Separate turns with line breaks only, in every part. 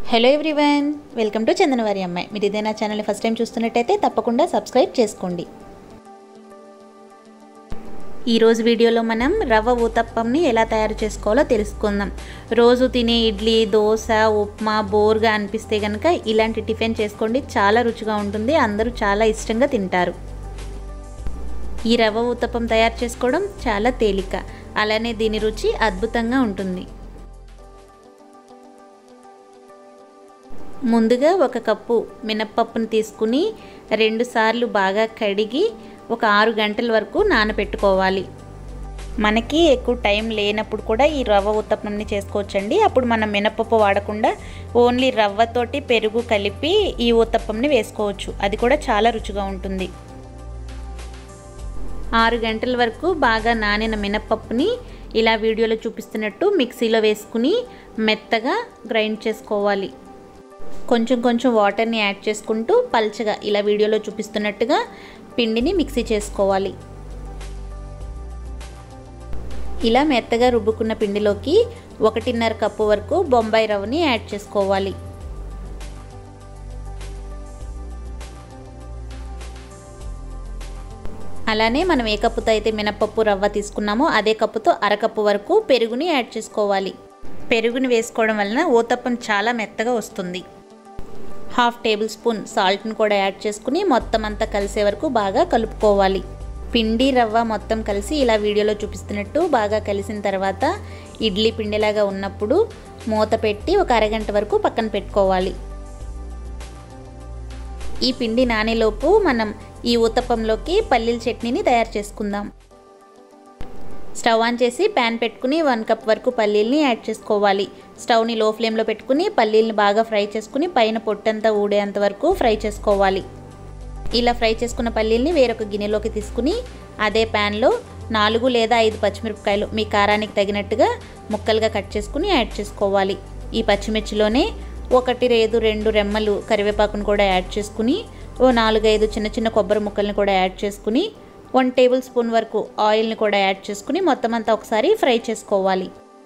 hello everyone welcome to చందనవారి అమ్మాయి మీరు ఇదే నా ఛానల్ని ఫస్ట్ టైం చూస్తున్నట్టయితే తప్పకుండా సబ్స్క్రైబ్ చేసుకోండి ఈరోజు వీడియోలో మనం రవ్వ ఊతప్పంని ఎలా తయారు చేసుకోవాలో తెలుసుకుందాం రోజు తినే ఇడ్లీ దోశ ఉప్మా బోర్గా అనిపిస్తే కనుక ఇలాంటి టిఫిన్ చేసుకోండి చాలా రుచిగా ఉంటుంది అందరూ చాలా ఇష్టంగా తింటారు ఈ రవ్వ ఊతప్పం తయారు చేసుకోవడం చాలా తేలిక అలానే దీని రుచి అద్భుతంగా ఉంటుంది ముందుగా ఒక కప్పు మినప్పప్పును తీసుకుని రెండు సార్లు బాగా కడిగి ఒక ఆరు గంటల వరకు నానబెట్టుకోవాలి మనకి ఎక్కువ టైం లేనప్పుడు కూడా ఈ రవ్వ ఉత్తప్పంని చేసుకోవచ్చండి అప్పుడు మనం మినపప్పు వాడకుండా ఓన్లీ రవ్వతోటి పెరుగు కలిపి ఈ ఉత్తప్పంని వేసుకోవచ్చు అది కూడా చాలా రుచిగా ఉంటుంది ఆరు గంటల వరకు బాగా నానిన మినపప్పుని ఇలా వీడియోలో చూపిస్తున్నట్టు మిక్సీలో వేసుకుని మెత్తగా గ్రైండ్ చేసుకోవాలి కొంచెం కొంచెం వాటర్ని యాడ్ చేసుకుంటూ పల్చగా ఇలా వీడియోలో చూపిస్తున్నట్టుగా పిండిని మిక్సీ చేసుకోవాలి ఇలా మెత్తగా రుబ్బుకున్న పిండిలోకి ఒకటిన్నర కప్పు వరకు బొంబాయి రవ్వని యాడ్ చేసుకోవాలి అలానే మనం ఏ కప్పుతో అయితే మినపప్పు రవ్వ తీసుకున్నామో అదే కప్పుతో అరకప్పు వరకు పెరుగుని యాడ్ చేసుకోవాలి పెరుగుని వేసుకోవడం వలన ఊతప్పం చాలా మెత్తగా వస్తుంది హాఫ్ టేబుల్ స్పూన్ సాల్ట్ని కూడా యాడ్ చేసుకుని మొత్తం అంతా కలిసే వరకు బాగా కలుపుకోవాలి పిండి రవ్వ మొత్తం కలిసి ఇలా వీడియోలో చూపిస్తున్నట్టు బాగా కలిసిన తర్వాత ఇడ్లీ పిండిలాగా ఉన్నప్పుడు మూత పెట్టి ఒక అరగంట వరకు పక్కన పెట్టుకోవాలి ఈ పిండి నానేలోపు మనం ఈ ఊతప్పంలోకి పల్లీల చట్నీని తయారు చేసుకుందాం స్టవ్ ఆన్ చేసి ప్యాన్ పెట్టుకుని వన్ కప్ వరకు పల్లీల్ని యాడ్ చేసుకోవాలి స్టవ్ని లో ఫ్లేమ్లో పెట్టుకుని పల్లీల్ని బాగా ఫ్రై చేసుకుని పైన పొట్టంతా ఊడేంత వరకు ఫ్రై చేసుకోవాలి ఇలా ఫ్రై చేసుకున్న పల్లీల్ని వేరొక గిన్నెలోకి తీసుకుని అదే ప్యాన్లో నాలుగు లేదా ఐదు పచ్చిమిరపకాయలు మీ కారానికి తగినట్టుగా ముక్కలుగా కట్ చేసుకుని యాడ్ చేసుకోవాలి ఈ పచ్చిమిర్చిలోనే ఒకటి లేదు రెండు రెమ్మలు కరివేపాకును కూడా యాడ్ చేసుకుని ఓ నాలుగైదు చిన్న చిన్న కొబ్బరి ముక్కల్ని కూడా యాడ్ చేసుకుని వన్ టేబుల్ స్పూన్ వరకు ఆయిల్ని కూడా యాడ్ చేసుకుని మొత్తం అంతా ఒకసారి ఫ్రై చేసుకోవాలి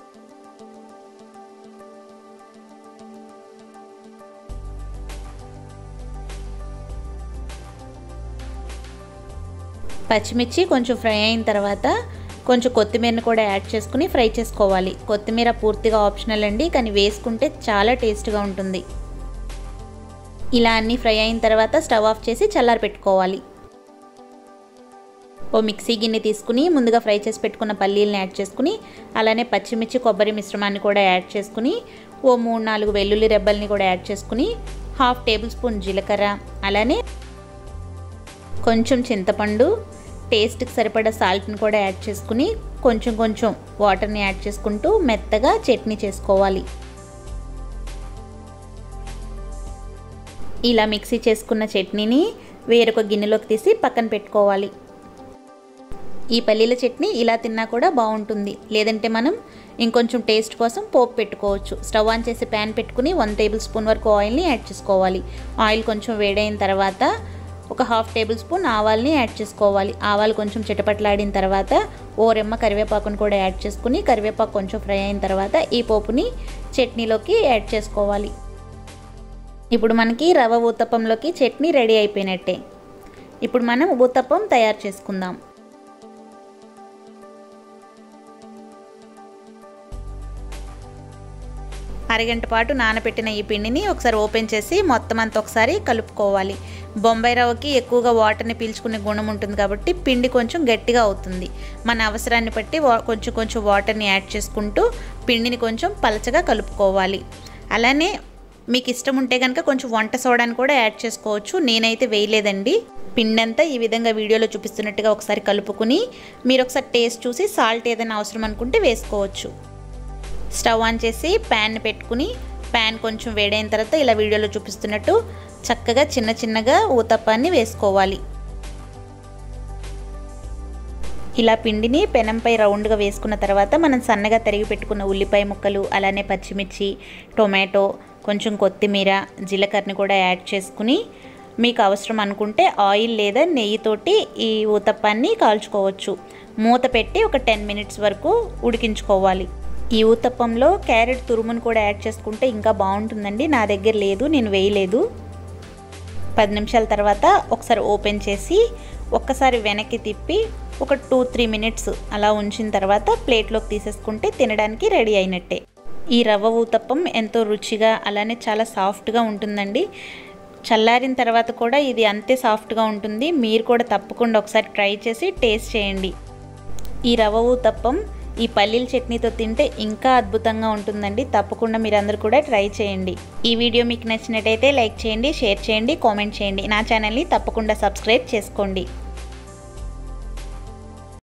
పచ్చిమిర్చి కొంచెం ఫ్రై అయిన తర్వాత కొంచెం కొత్తిమీరని కూడా యాడ్ చేసుకుని ఫ్రై చేసుకోవాలి కొత్తిమీర పూర్తిగా ఆప్షనల్ అండి కానీ వేసుకుంటే చాలా టేస్ట్గా ఉంటుంది ఇలా అన్నీ ఫ్రై అయిన తర్వాత స్టవ్ ఆఫ్ చేసి చల్లారి పెట్టుకోవాలి ఓ మిక్సీ గిన్నె తీసుకుని ముందుగా ఫ్రై చేసి పెట్టుకున్న పల్లీలను యాడ్ చేసుకుని అలానే పచ్చిమిర్చి కొబ్బరి మిశ్రమాన్ని కూడా యాడ్ చేసుకుని ఓ మూడు నాలుగు వెల్లుల్లి రెబ్బల్ని కూడా యాడ్ చేసుకుని హాఫ్ టేబుల్ స్పూన్ జీలకర్ర అలానే కొంచెం చింతపండు టేస్ట్కి సరిపడా సాల్ట్ని కూడా యాడ్ చేసుకుని కొంచెం కొంచెం వాటర్ని యాడ్ చేసుకుంటూ మెత్తగా చట్నీ చేసుకోవాలి ఇలా మిక్సీ చేసుకున్న చట్నీని వేరొక గిన్నెలోకి తీసి పక్కన పెట్టుకోవాలి ఈ పల్లీల చట్నీ ఇలా తిన్నా కూడా బాగుంటుంది లేదంటే మనం ఇంకొంచెం టేస్ట్ కోసం పోపు పెట్టుకోవచ్చు స్టవ్ ఆన్ చేసి ప్యాన్ పెట్టుకుని వన్ టేబుల్ స్పూన్ వరకు ఆయిల్ని యాడ్ చేసుకోవాలి ఆయిల్ కొంచెం వేడైన తర్వాత ఒక హాఫ్ టేబుల్ స్పూన్ ఆవాల్ని యాడ్ చేసుకోవాలి ఆవాలు కొంచెం చిటపట్లాడిన తర్వాత ఓ రెమ్మ కరివేపాకును కూడా యాడ్ చేసుకుని కరివేపాకు కొంచెం ఫ్రై అయిన తర్వాత ఈ పోపుని చట్నీలోకి యాడ్ చేసుకోవాలి ఇప్పుడు మనకి రవ్వ ఊతప్పంలోకి చట్నీ రెడీ అయిపోయినట్టే ఇప్పుడు మనం ఊతప్పం తయారు చేసుకుందాం అరగంట పాటు నానబెట్టిన ఈ పిండిని ఒకసారి ఓపెన్ చేసి మొత్తం అంతా ఒకసారి కలుపుకోవాలి బొంబాయి రవ్వకి ఎక్కువగా వాటర్ని పీల్చుకునే గుణం ఉంటుంది కాబట్టి పిండి కొంచెం గట్టిగా అవుతుంది మన అవసరాన్ని బట్టి కొంచెం కొంచెం వాటర్ని యాడ్ చేసుకుంటూ పిండిని కొంచెం పలచగా కలుపుకోవాలి అలానే మీకు ఇష్టం ఉంటే కనుక కొంచెం వంట సోడాని కూడా యాడ్ చేసుకోవచ్చు నేనైతే వేయలేదండి పిండి అంతా ఈ విధంగా వీడియోలో చూపిస్తున్నట్టుగా ఒకసారి కలుపుకుని మీరు ఒకసారి టేస్ట్ చూసి సాల్ట్ ఏదైనా అవసరం అనుకుంటే వేసుకోవచ్చు స్టవ్ ఆన్ చేసి ప్యాన్ పెట్టుకుని ప్యాన్ కొంచెం వేడైన తర్వాత ఇలా వీడియోలో చూపిస్తున్నట్టు చక్కగా చిన్న చిన్నగా ఊతప్పాన్ని వేసుకోవాలి ఇలా పిండిని పెనంపై రౌండ్గా వేసుకున్న తర్వాత మనం సన్నగా తరిగి పెట్టుకున్న ఉల్లిపాయ ముక్కలు అలానే పచ్చిమిర్చి టొమాటో కొంచెం కొత్తిమీర జీలకర్రని కూడా యాడ్ చేసుకుని మీకు అవసరం అనుకుంటే ఆయిల్ లేదా నెయ్యితోటి ఈ ఊతప్పాన్ని కాల్చుకోవచ్చు మూత పెట్టి ఒక టెన్ మినిట్స్ వరకు ఉడికించుకోవాలి ఈ ఊతప్పంలో క్యారెట్ తురుమును కూడా యాడ్ చేసుకుంటే ఇంకా బాగుంటుందండి నా దగ్గర లేదు నేను వేయలేదు పది నిమిషాల తర్వాత ఒకసారి ఓపెన్ చేసి ఒక్కసారి వెనక్కి తిప్పి ఒక టూ త్రీ మినిట్స్ అలా ఉంచిన తర్వాత ప్లేట్లోకి తీసేసుకుంటే తినడానికి రెడీ అయినట్టే ఈ రవ్వ ఊతప్పం ఎంతో రుచిగా అలానే చాలా సాఫ్ట్గా ఉంటుందండి చల్లారిన తర్వాత కూడా ఇది అంతే సాఫ్ట్గా ఉంటుంది మీరు కూడా తప్పకుండా ఒకసారి ట్రై చేసి టేస్ట్ చేయండి ఈ రవ్వ ఊతప్పం ఈ పల్లీల చట్నీతో తింటే ఇంకా అద్భుతంగా ఉంటుందండి తప్పకుండా మీరందరూ కూడా ట్రై చేయండి ఈ వీడియో మీకు నచ్చినట్టయితే లైక్ చేయండి షేర్ చేయండి కామెంట్ చేయండి నా ఛానల్ని తప్పకుండా సబ్స్క్రైబ్ చేసుకోండి